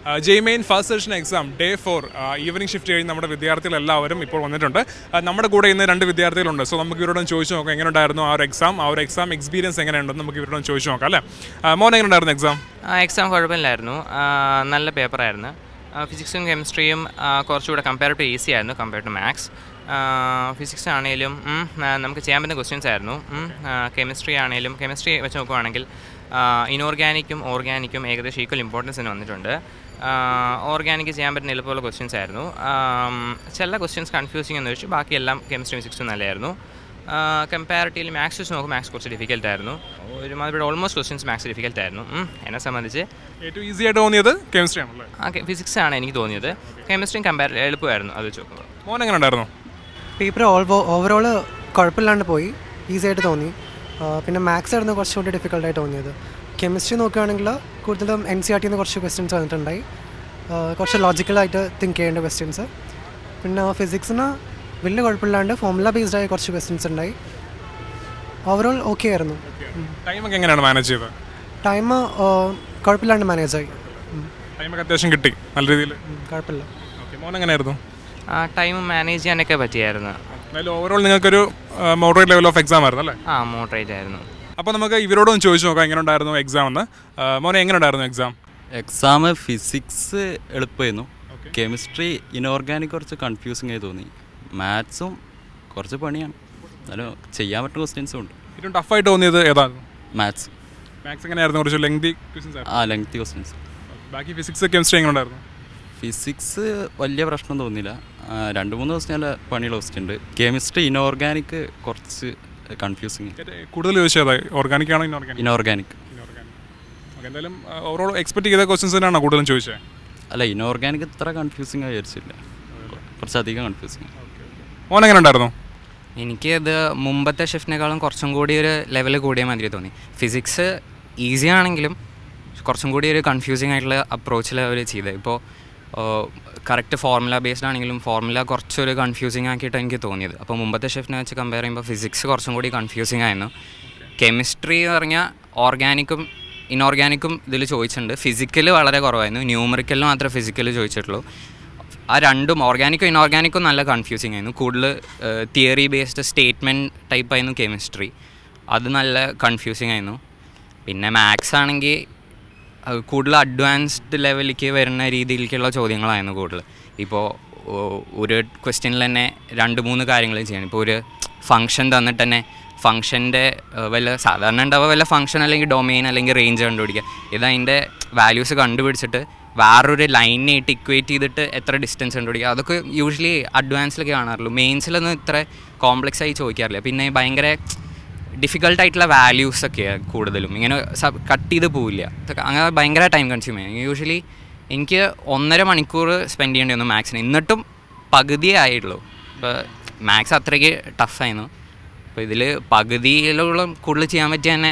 ജെയ്മെയിൻ first session exam day four evening shift കഴിഞ്ഞ് നമ്മുടെ വിദ്യാർത്ഥികൾ എല്ലാവരും ഇപ്പോൾ വന്നിട്ടുണ്ട് ആ, നമ്മുടെ കൂടെ ഇന്ന് രണ്ട് വിദ്യാർത്ഥികളുണ്ട് സോ നമുക്ക് ഇവരോടൊന്ന് ചോദിച്ചു നോക്കാം എങ്ങനെ ഉണ്ടായിരുന്നു ആ ഒരു എക്സാം ആ ഒരു എക്സാം എക്സ്പീരിയൻസ് എങ്ങനെയുണ്ടെന്ന് നമുക്ക് ഇവരോടൊന്ന് ചോദിച്ചു നോക്കാം അല്ലേ ആ, മോൻ എങ്ങനെ ഉണ്ടായിരുന്നു എക്സാം എക്സാം കുഴപ്പമില്ലായിരുന്നു ആ, നല്ല പേപ്പറായിരുന്നു ഫിസിക്സും കെമിസ്ട്രിയും കുറച്ചുകൂടെ കമ്പയർ ടു ഈസി ആയിരുന്നു കമ്പയർ ടു മാത്സ് ഫിസിക്സ് ആണെങ്കിലും ഉം, ആ, നമുക്ക് ചെയ്യാൻ പറ്റുന്ന ക്വസ്റ്റ്യൻസ് ആയിരുന്നു കെമിസ്ട്രി ആണെങ്കിലും കെമിസ്ട്രി വെച്ച് നോക്കുവാണെങ്കിൽ ഇനോർഗാനിക്കും ഓർഗാനിക്കും ഏകദേശം ഈക്വൽ ഇമ്പോർട്ടൻസ് തന്നെ വന്നിട്ടുണ്ട് ഓർഗാനിക് ചെയ്യാൻ പറ്റുന്ന എളുപ്പമുള്ള ക്വസ്റ്റ്യൻസ് ആയിരുന്നു ആം, ചില ക്വസ്റ്റ്യൻസ് കൺഫ്യൂസിങ് എന്ന് വെച്ചു ബാക്കിയെല്ലാം കെമിസ്ട്രി ഫിസിക്സും നല്ലതായിരുന്നു കമ്പാരിറ്റീവ്ലി മാത്സ് വെച്ച് നോക്കും മാത്സ് കുറച്ച് ഡിഫിക്കൽട്ട് ആയിരുന്നു ഒരുമാതിരി ഓൾമോസ്റ്റ് ക്വസ്റ്റ്യൻസ് മാത്സ് ഡിഫിക്കൽട്ട് ആയിരുന്നു ഉം, എന്നെ സംബന്ധിച്ച് ഏറ്റവും ഈസി ആയിട്ട് തോന്നിയത് കെമിസ്ട്രി ആണല്ലേ ആ ഫിസിക്സ് ആണ് എനിക്ക് തോന്നിയത് കെമിസ്ട്രിയും കമ്പയർ എളുപ്പമായിരുന്നു അത് വെച്ച് നോക്കുമ്പോൾ മോൻ എങ്ങനെ ഉണ്ടായിരുന്നു പേപ്പർ ഓവറോൾ കുഴപ്പമില്ലാണ്ട് പോയി ഈസി ആയിട്ട് തോന്നി ആ, പിന്നെ മാത്സ് ആയിരുന്നു കുറച്ചുകൂടി ഡിഫിക്കൽട്ടായിട്ട് തോന്നിയത് കെമിസ്ട്രി നോക്കുകയാണെങ്കിൽ കൂടുതലും എൻ സി ആർ ടിന്ന് കുറച്ച് ക്വസ്റ്റ്യൻസ് വന്നിട്ടുണ്ടായി ആ, കുറച്ച് ലോജിക്കലായിട്ട് തിങ്ക് ചെയ്യേണ്ട ക്വസ്റ്റ്യൻസ് പിന്നെ ഫിസിക്സിന് വലിയ കുഴപ്പമില്ലാണ്ട് ഫോമുല ബേസ്ഡ് ആയ കുറച്ച് ക്വസ്റ്റ്യൻസ് ഉണ്ടായി ഓവറോൾ ഓക്കെ ആയിരുന്നു ടൈമൊക്കെ എങ്ങനെയാണ് മാനേജ് ചെയ്തത് ടൈം കുഴപ്പമില്ലാണ്ട് മാനേജായി ടൈമൊക്കെ അത്യാവശ്യം കിട്ടി നല്ല രീതിയിൽ കുഴപ്പമില്ല ഓക്കെ മോൻ എങ്ങനെയായിരുന്നു ആ ടൈം മാനേജ് ചെയ്യാനൊക്കെ പറ്റിയായിരുന്നു എന്തായാലും ഓവറോൾ നിങ്ങൾക്കൊരു മോഡറേറ്റ് ലെവൽ ഓഫ് എക്സാം ആയിരുന്നു അല്ലേ ആ മോട്ടറേറ്റ് ആയിരുന്നു അപ്പോൾ നമുക്ക് ഇവരോടൊന്ന് ചോദിച്ചു നോക്കാം എങ്ങനെ ഉണ്ടായിരുന്നു എക്സാം എന്ന് ആ, മോനെ എങ്ങനെ ഉണ്ടായിരുന്നു എക്സാം എക്സാം ഫിസിക്സ് എളുപ്പമായിരുന്നു കെമിസ്ട്രി ഇനോർഗാനിക് കുറച്ച് കൺഫ്യൂസിങ് ആയി തോന്നി മാത്സും കുറച്ച് പണിയാണ് എന്നാലും ചെയ്യാൻ പറ്റുന്ന ക്വസ്റ്റ്യൻസും ഉണ്ട് ഏറ്റവും ടഫായിട്ട് തോന്നിയത് ഏതായിരുന്നു മാത്സ് മാത്സ് എങ്ങനെയായിരുന്നു കുറച്ച് ലെങ്തി ക്വസ്റ്റ്യൻസ് ആയിരുന്നു ആ ലെങ്തി ക്വസ്റ്റ്യൻസ് ബാക്കി ഫിസിക്സ് കെമിസ്ട്രി എങ്ങനെ ഉണ്ടായിരുന്നു ഫിസിക്സ് വലിയ പ്രശ്നം തോന്നിയില്ല ആ, രണ്ട് മൂന്ന് ദിവസം നല്ല പണിയുള്ള ക്വസ്റ്റ്യൻ ഉണ്ട് കെമിസ്ട്രി ഇനോർഗാനിക് കുറച്ച് കൺഫ്യൂസിങ് ഏറ്റവും കൂടുതൽ ചോദിച്ചത് ഏതാ ഓർഗാനിക് ആണോ ഇനോർഗാനിക് ഇനോർഗാനിക് ഇനോർഗാനിക് ഓക്കെ എന്തായാലും ഓവറോൾ എക്സ്പെക്ട് ചെയ്ത ക്വസ്റ്റ്യൻസ് തന്നെയാണോ കൂടുതലും ചോദിച്ചത് അല്ല ഇനോർഗാനിക് ഇത്ര കൺഫ്യൂസിങ് വിചാരിച്ചില്ല കുറച്ചധികം കൺഫ്യൂസിങ് മോൻ എങ്ങനെ ഉണ്ടായിരുന്നു എനിക്ക് ഇത് മുമ്പത്തെ ഷിഫ്റ്റിനേക്കാളും കുറച്ചും കൂടി ഒരു ലെവൽ കൂടിയ മാതിരി തോന്നി ഫിസിക്സ് ഈസി ആണെങ്കിലും കുറച്ചും കൂടി ഒരു കൺഫ്യൂസിങ് ആയിട്ടുള്ള അപ്രോച്ചിൽ അവർ ചെയ്തത് ഇപ്പോൾ കറക്റ്റ് ഫോർമുല ബേസ്ഡ് ആണെങ്കിലും ഫോർമുല കുറച്ചൊരു കൺഫ്യൂസിങ് ആക്കിയിട്ട് എനിക്ക് തോന്നിയത് അപ്പോൾ മുമ്പത്തെ ഷിഫ്റ്റിനെ വെച്ച് കമ്പയർ ചെയ്യുമ്പോൾ ഫിസിക്സ് കുറച്ചും കൂടി കൺഫ്യൂസിങ് ആയിരുന്നു കെമിസ്ട്രി എന്ന് പറഞ്ഞാൽ ഓർഗാനിക്കും ഇനോർഗാനിക്കും ഇതിൽ ചോദിച്ചിട്ടുണ്ട് ഫിസിക്കൽ വളരെ കുറവായിരുന്നു ന്യൂമറിക്കലിൽ മാത്രമേ ഫിസിക്കൽ ചോദിച്ചിട്ടുള്ളൂ ആ രണ്ടും ഓർഗാനിക്കും ഇനോർഗാനിക്കും നല്ല കൺഫ്യൂസിങ് ആയിരുന്നു കൂടുതൽ തിയറി ബേസ്ഡ് സ്റ്റേറ്റ്മെൻറ്റ് ടൈപ്പ് ആയിരുന്നു കെമിസ്ട്രി അത് നല്ല കൺഫ്യൂസിങ് ആയിരുന്നു പിന്നെ മാത്സ് ആണെങ്കിൽ അത് കൂടുതൽ അഡ്വാൻസ്ഡ് ലെവലിലേക്ക് വരുന്ന രീതിയിലേക്കുള്ള ചോദ്യങ്ങളായിരുന്നു കൂടുതൽ ഇപ്പോൾ ഒരു ക്വസ്റ്റ്യനിൽ തന്നെ രണ്ട് മൂന്ന് കാര്യങ്ങൾ ചെയ്യണം ഇപ്പോൾ ഒരു ഫംഗ്ഷൻ തന്നിട്ട് തന്നെ ഫംഗ്ഷൻ്റെ വല്ല സാധാരണ ഉണ്ടാവുക വല്ല ഫംഗ്ഷൻ അല്ലെങ്കിൽ ഡൊമെയിൻ അല്ലെങ്കിൽ റേഞ്ച് കണ്ടുപിടിക്കുക ഇത് അതിൻ്റെ വാല്യൂസ് കണ്ടുപിടിച്ചിട്ട് വേറൊരു ലൈനായിട്ട് ഇക്വേറ്റ് ചെയ്തിട്ട് എത്ര ഡിസ്റ്റൻസ് കണ്ടുപിടിക്കുക അതൊക്കെ യൂഷ്വലി അഡ്വാൻസിലൊക്കെ കാണാറുള്ളൂ മെയിൻസിലൊന്നും ഇത്ര കോംപ്ലക്സ് ആയി ചോദിക്കാറില്ല പിന്നെ ഭയങ്കര ഡിഫിക്കൽട്ട് ആയിട്ടുള്ള വാല്യൂസ് ഒക്കെയാണ് കൂടുതലും ഇങ്ങനെ സബ് കട്ട് ചെയ്ത് പോവില്ല ഇതൊക്കെ അങ്ങനെ ഭയങ്കര ടൈം കൺസ്യൂം ചെയ്യും യൂഷ്വലി എനിക്ക് ഒന്നര മണിക്കൂർ സ്പെൻഡ് ചെയ്യേണ്ടി വന്നു മാത്സിന് എന്നിട്ടും പകുതിയേ ആയുള്ളൂ ഇപ്പോൾ മാത്സ് അത്രയ്ക്ക് ടഫായിരുന്നു അപ്പോൾ ഇതിൽ പകുതിയിലോളം കൂടുതൽ ചെയ്യാൻ പറ്റിയ തന്നെ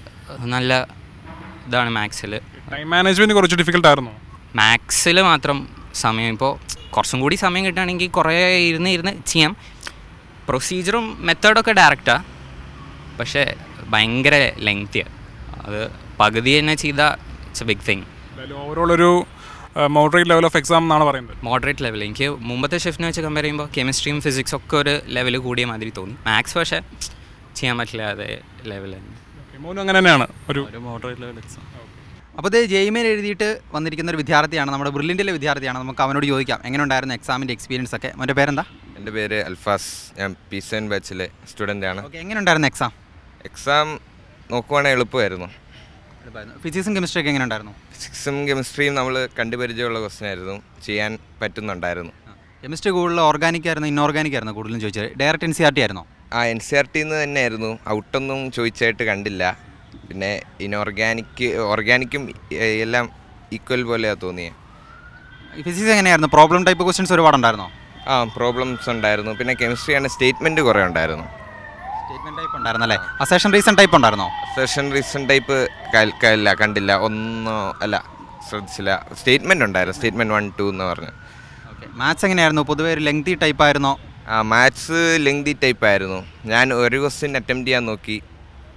നല്ല ഇതാണ് മാത്സിൽ ടൈം മാനേജ്മെന്റ് കുറച്ച് ഡിഫിക്കൽട്ട് ആയിരുന്നു മാത്സിൽ മാത്രം സമയം ഇപ്പോൾ കുറച്ചും കൂടി സമയം കിട്ടുകയാണെങ്കിൽ കുറേ ഇരുന്ന് ഇരുന്ന് ചെയ്യാം പ്രൊസീജറും മെത്തേഡൊക്കെ ഡയറക്റ്റാണ് പക്ഷേ ഭയങ്കര ലെങ്തിയാണ് അത് പകുതി തന്നെ ചെയ്ത ഇറ്റ്സ് എ ബിഗ് തിങ് എന്തായാലും ഓവറോൾ ഒരു മോഡറേറ്റ് ലെവൽ ഓഫ് എക്സാം എന്നാണ് പറയുന്നത് മോഡറേറ്റ് ലെവൽ എനിക്ക് മുമ്പത്തെ ഷിഫ്റ്റിനെ വെച്ച് കമ്പയർ ചെയ്യുമ്പോൾ കെമിസ്ട്രിയും ഫിസിക്സും ഒക്കെ ഒരു ലെവൽ കൂടിയ മാതിരി തോന്നി മാത്സ് പക്ഷേ ചെയ്യാൻ പറ്റില്ല അതേ ലെവൽ തന്നെ Okay, മോനും അങ്ങനെ തന്നെയാണ് ഒരു ഒരു മോഡറേറ്റ് ലെവൽ എക്സാം അപ്പോൾ ഇത് ജെയ്മേൽ എഴുതിയിട്ട് വന്നിരിക്കുന്ന ഒരു വിദ്യാർത്ഥിയാണ് നമ്മുടെ ബ്രില്ലിൻ്റെ വിദ്യാർത്ഥിയാണ് നമുക്ക് അവനോട് ചോദിക്കാം എങ്ങനെ ഉണ്ടായിരുന്നു എക്സാമിൻ്റെ എക്സ്പീരിയൻസ് ഒക്കെ അവൻ്റെ പേരെന്താ എൻ്റെ പേര് അൽഫാസ് ഞാൻ പി സെൻ ബാച്ചിലെ സ്റ്റുഡൻ്റ് ആണ് ഓക്കെ എങ്ങനെ ഉണ്ടായിരുന്നു എക്സാം എക്സാം നോക്കുവാണെങ്കിൽ എളുപ്പമായിരുന്നു ഫിസിക്സും കെമിസ്ട്രി ഒക്കെ എങ്ങനെ ഉണ്ടായിരുന്നു ഫിസിക്സും കെമിസ്ട്രിയും നമ്മൾ കണ്ടുപരിചയമുള്ള ക്വസ്റ്റ്യൻ ആയിരുന്നു ചെയ്യാൻ പറ്റുന്നുണ്ടായിരുന്നു കെമിസ്ട്രി കൂടുതൽ ഓർഗാനിക് ആയിരുന്നു ഇൻഓർഗാനിക് ആയിരുന്നു കൂടുതലും ചോദിച്ചത് direct N C R T ആയിരുന്നോ ആ എൻ സി ആർ ടിന്ന് തന്നെയായിരുന്നു ഔട്ടൊന്നും ചോദിച്ചായിട്ട് കണ്ടില്ല പിന്നെ ഇനോർഗാനിക് ഓർഗാനിക്കും എ- എല്ലാം ഈക്വൽ പോലെയാണ് തോന്നിയത് ഫിസിക്സ് എങ്ങനെയായിരുന്നു പ്രോബ്ലം ടൈപ്പ് ക്വസ്റ്റ്യൻസ് ഒരുപാടുണ്ടായിരുന്നോ ആ പ്രോബ്ലംസ് ഉണ്ടായിരുന്നു പിന്നെ കെമിസ്ട്രിയാണ് സ്റ്റേറ്റ്മെൻറ്റ് കുറേ ഉണ്ടായിരുന്നു സ്റ്റേറ്റ്മെൻറ്റ് ടൈപ്പ് ഉണ്ടായിരുന്നു അല്ലേ അസേഷൻ റീസൺ ടൈപ്പ് ഉണ്ടായിരുന്നോ സെഷൻ റീസൺ ടൈപ്പ് അല്ല കണ്ടില്ല ഒന്നോ അല്ല ശ്രദ്ധിച്ചില്ല സ്റ്റേറ്റ്മെൻറ്റ് ഉണ്ടായിരുന്നു സ്റ്റേറ്റ്മെൻറ്റ് വൺ ടു എന്ന് പറഞ്ഞു ഓക്കെ മാത്സ് എങ്ങനെയായിരുന്നു പൊതുവേ ഒരു ലെങ്തി ടൈപ്പ് ആയിരുന്നോ ആ മാത്സ് ലെങ്തി ടൈപ്പ് ആയിരുന്നു ഞാൻ ഒരു ക്വസ്റ്റ്യൻ അറ്റംപ്റ്റ് ചെയ്യാൻ നോക്കി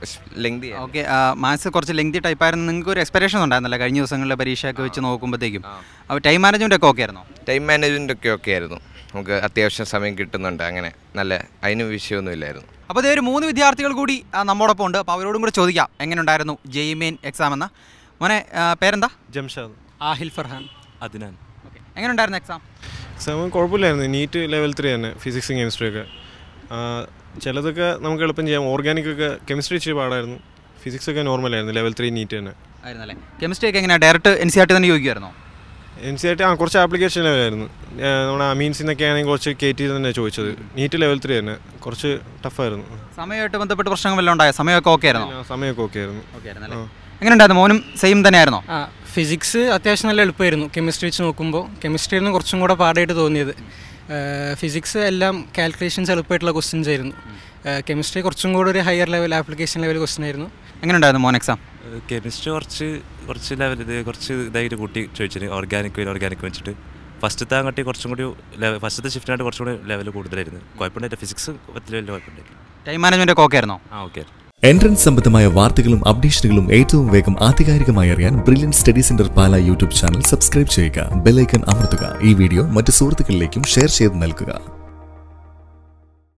ലെങ്തി ഓക്കെ മാത്സ് കുറച്ച് ലെങ്തി ടൈപ്പായിരുന്നു നിങ്ങൾക്ക് ഒരു എക്സ്പെക്ടേഷൻ ഉണ്ടായിരുന്നല്ലോ കഴിഞ്ഞ ദിവസങ്ങളിലെ പരീക്ഷയൊക്കെ വെച്ച് നോക്കുമ്പോഴത്തേക്കും അപ്പോൾ ടൈം മാനേജ്മെൻ്റ് ഒക്കെ ഓക്കെ ആയിരുന്നോ ടൈം മാനേജ്മെൻ്റ് ഒക്കെ ഓക്കെ ആയിരുന്നു നമുക്ക് അത്യാവശ്യം സമയം കിട്ടുന്നുണ്ട് അങ്ങനെ നല്ല അതിന് വിഷയമൊന്നുമില്ലായിരുന്നു അപ്പോൾ ഇതേ ഒരു മൂന്ന് വിദ്യാർത്ഥികൾ കൂടി ആ, നമ്മോടൊപ്പം ഉണ്ട് അപ്പോൾ അവരോടും കൂടെ ചോദിക്കാം എങ്ങനെ ഉണ്ടായിരുന്നു ജെയ് മെയിൻ എക്സാം എന്ന് മോനെ ആ, പേരെന്താ ജംഷാദ് ആഹിൽ ഫർഹാൻ അതിനാൻ ഓക്കെ എങ്ങനെ ഉണ്ടായിരുന്നു എക്സാം എക്സാം കുഴപ്പമില്ലായിരുന്നു നീറ്റ് ലെവൽ ത്രീ തന്നെ ഫിസിക്സും കെമിസ്ട്രി ഒക്കെ ആ, ചിലതൊക്കെ നമുക്ക് എളുപ്പം ചെയ്യാം ഓർഗാനിക് ഒക്കെ കെമിസ്ട്രി ഇച്ചിരി പാടായിരുന്നു ഫിസിക്സ് ഒക്കെ നോർമലായിരുന്നു ലെവൽ ത്രീ നീറ്റ് തന്നെ ആയിരുന്നല്ലേ കെമിസ്ട്രി ഒക്കെ എങ്ങനെയാണ് direct N C R T തന്നെ ചോദിക്കുമായിരുന്നോ എൻ സി ആയിട്ട് ആ കുറച്ച് ആപ്ലിക്കേഷൻ ലെവലായിരുന്നു ആ, നമ്മുടെ അമീൻസിൽ നിന്നൊക്കെ ആണെങ്കിൽ കുറച്ച് കെ ടി തന്നെ ചോദിച്ചത് നീറ്റ് ലെവൽ ത്രീ തന്നെ കുറച്ച് ടഫായിരുന്നു സമയമായിട്ട് ബന്ധപ്പെട്ട് പ്രശ്നങ്ങൾ വല്ലതും ഉണ്ടായോ സമയമൊക്കെ ഓക്കെ ആയിരുന്നോ ആ, സമയമൊക്കെ ഓക്കെ ആയിരുന്നു ഓക്കെ ആയിരുന്നല്ലേ എങ്ങനെ ഉണ്ടായിരുന്നു മോനും സെയിം തന്നെയായിരുന്നോ ആ ഫിസിക്സ് അത്യാവശ്യം നല്ല എളുപ്പമായിരുന്നു കെമിസ്ട്രി വെച്ച് നോക്കുമ്പോൾ കെമിസ്ട്രിയായിരുന്നു കുറച്ചും കൂടെ പാടായിട്ട് തോന്നിയത് ഫിസിക്സ് എല്ലാം കാൽക്കുലേഷൻസ് എളുപ്പമായിട്ടുള്ള ക്വസ്റ്റ്യൻസ് ആയിരുന്നു കെമിസ്ട്രി കുറച്ചും കൂടെ ഒരു higher level application level question ആയിരുന്നു എങ്ങനെ ഉണ്ടായിരുന്നു മോൻ എക്സാം കെമിസ്ട്രി കുറച്ച് കുറച്ച് ലെവൽ ഇത് കുറച്ച് ഇതായിട്ട് കൂട്ടി ചോദിച്ചിന് ഓർഗാനിക് ഓർഗാനിക് വെച്ചിട്ട് ഫസ്റ്റത്തെ അങ്ങോട്ട് കുറച്ചും കൂടി ലെവൽ ഫസ്റ്റത്തെ ഷിഫ്റ്റിനായിട്ട് കുറച്ചും കൂടി ലെവൽ കൂടുതലായിരുന്നു കുഴപ്പമുണ്ടായില്ല ഫിസിക്സ് വലിയ വലിയ കുഴപ്പമുണ്ടായില്ല ടൈം മാനേജ്മെന്റ് ഒക്കെ ഓക്കെ ആയിരുന്നോ ആ ഓക്കെ എൻട്രൻസ് സംബന്ധമായ വാർത്തകളും അപ്ഡേഷനുകളും ഏറ്റവും വേഗം ആധികാരികമായി അറിയാൻ Brilliant Study Centre Pala YouTube channel subscribe ചെയ്യുക ബെലൈക്കൺ അമർത്തുക ഈ വീഡിയോ മറ്റ് സുഹൃത്തുക്കളിലേക്കും ഷെയർ ചെയ്ത് നൽകുക